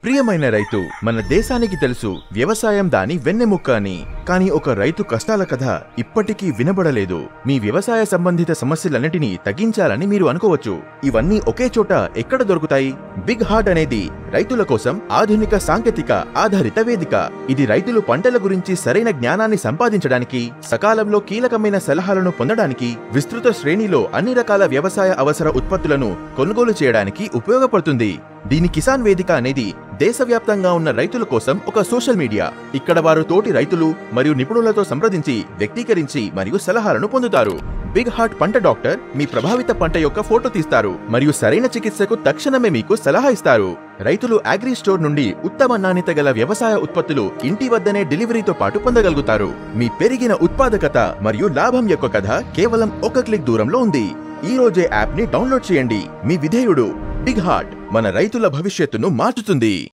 ప్రియమైన రైతు మన దేశానికి తెలుసు వ్యవసాయం దాని వెన్నెముక్క అని కానీ ఒక రైతు కష్టాల కథ ఇప్పటికీ వినబడలేదు మీ వ్యవసాయ సంబంధిత సమస్యలన్నిటినీ తగ్గించాలని మీరు అనుకోవచ్చు ఇవన్నీ ఒకే చోట ఎక్కడ దొరుకుతాయి బిగ్ హార్ట్ అనేది రైతుల కోసం ఆధునిక సాంకేతిక ఆధారిత వేదిక ఇది రైతులు పంటల గురించి సరైన జ్ఞానాన్ని సంపాదించడానికి సకాలంలో కీలకమైన సలహాలను పొందడానికి విస్తృత శ్రేణిలో అన్ని రకాల వ్యవసాయ అవసర ఉత్పత్తులను కొనుగోలు చేయడానికి ఉపయోగపడుతుంది దీని కిసాన్ వేదిక అనేది దేశవ్యాప్తంగా ఉన్న రైతుల కోసం ఒక సోషల్ మీడియా ఇక్కడ వారు తోటి రైతులు మరియు నిపుణులతో సంప్రదించి వ్యక్తీకరించి మరియు సలహాలను పొందుతారు బిగ్ హార్ట్ పంట డాక్టర్ మీ ప్రభావిత పంట యొక్క ఫోటో తీస్తారు మరియు సరైన చికిత్సకు తక్షణమే మీకు సలహా ఇస్తారు రైతులు అగ్రి స్టోర్ నుండి ఉత్తమ నాణ్యత గల వ్యవసాయ ఉత్పత్తులు ఇంటి వద్దనే డెలివరీతో పాటు పొందగలుగుతారు మీ పెరిగిన ఉత్పాదకత మరియు లాభం యొక్క కథ కేవలం ఒక క్లిక్ దూరంలో ఉంది ఈ రోజే యాప్ ని డౌన్లోడ్ చేయండి మీ విధేయుడు బిగ్ హార్ట్ మన రైతుల భవిష్యత్తును మార్చుతుంది